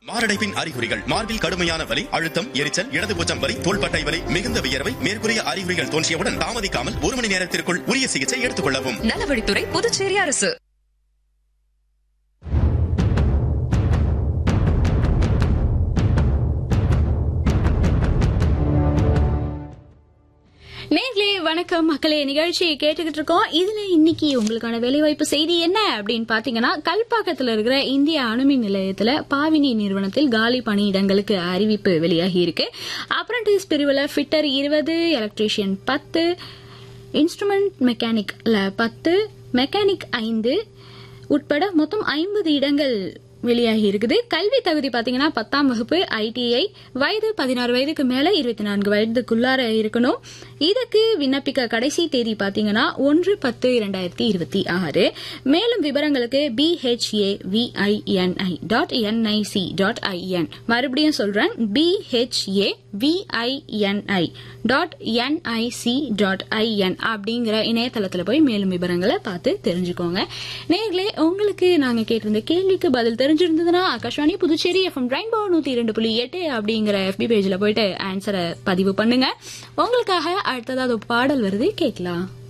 மாரடைப்பின் அறிகுறிகள் மார்பில் கடுமையான வலி அழுத்தம் எரிச்சல் இடதுபூச்சம் வலி தோள்பட்டை வலி மிகுந்த வியர்வை மேற்கூறிய அறிகுறிகள் தோன்றியவுடன் தாமதிக்காமல் ஒரு மணி நேரத்திற்குள் உரிய சிகிச்சை எடுத்துக் கொள்ளவும் நலவழித்துறை புதுச்சேரி அரசு நேர்களே வணக்கம் மக்களே நிகழ்ச்சியை கேட்டுக்கிட்டு இருக்கோம் இதுல இன்னைக்கு உங்களுக்கான வேலைவாய்ப்பு செய்தி என்ன அப்படின்னு பாத்தீங்கன்னா கல்பாக்கத்துல இருக்கிற இந்திய அணுமின் நிலையத்துல பாவினி நிறுவனத்தில் காலி பணியிடங்களுக்கு அறிவிப்பு வெளியாகி இருக்கு அப்ரண்டிஸ் பிரிவுல ஃபிட்டர் இருபது எலக்ட்ரீஷியன் பத்து இன்ஸ்ட்ருமெண்ட் மெக்கானிக்ல பத்து மெக்கானிக் ஐந்து உட்பட மொத்தம் ஐம்பது இடங்கள் வெளியாகி இருக்குது கல்வி தகுதி பாத்தீங்கன்னா பத்தாம் வகுப்பு ஐடிஐ வயது பதினாறு வயதுக்கு மேல இருபத்தி நான்கு வயதுக்குள்ளார இருக்கணும் இதுக்கு விண்ணப்பிக்க கடைசி தேதி பாத்தீங்கன்னா ஒன்று பத்து இரண்டாயிரத்தி இருபத்தி ஆறு மேலும் விவரங்களுக்கு PHA VINI dot NIC dot IN மறுபடியும் சொல்றேன் PHA VINI dot NIC dot IN அப்படிங்கிற இணையதளத்துல போய் மேலும் விவரங்களை பார்த்து தெரிஞ்சுக்கோங்க நேர்களே உங்களுக்கு நாங்க கேட்டிருந்த கேள்விக்கு பதில் தெரிஞ்சிருந்ததுன்னா ஆகாஷ்வாணி புதுச்சேரி எஃப்எம் ரெயின்போ நூத்தி இரண்டு புள்ளி எட்டு அப்படிங்கிற எஃபி பேஜ்ல போயிட்டு ஆன்சரை பதிவு பண்ணுங்க உங்களுக்காக அடுத்ததாவது பாடல் வருது கேட்கலாம்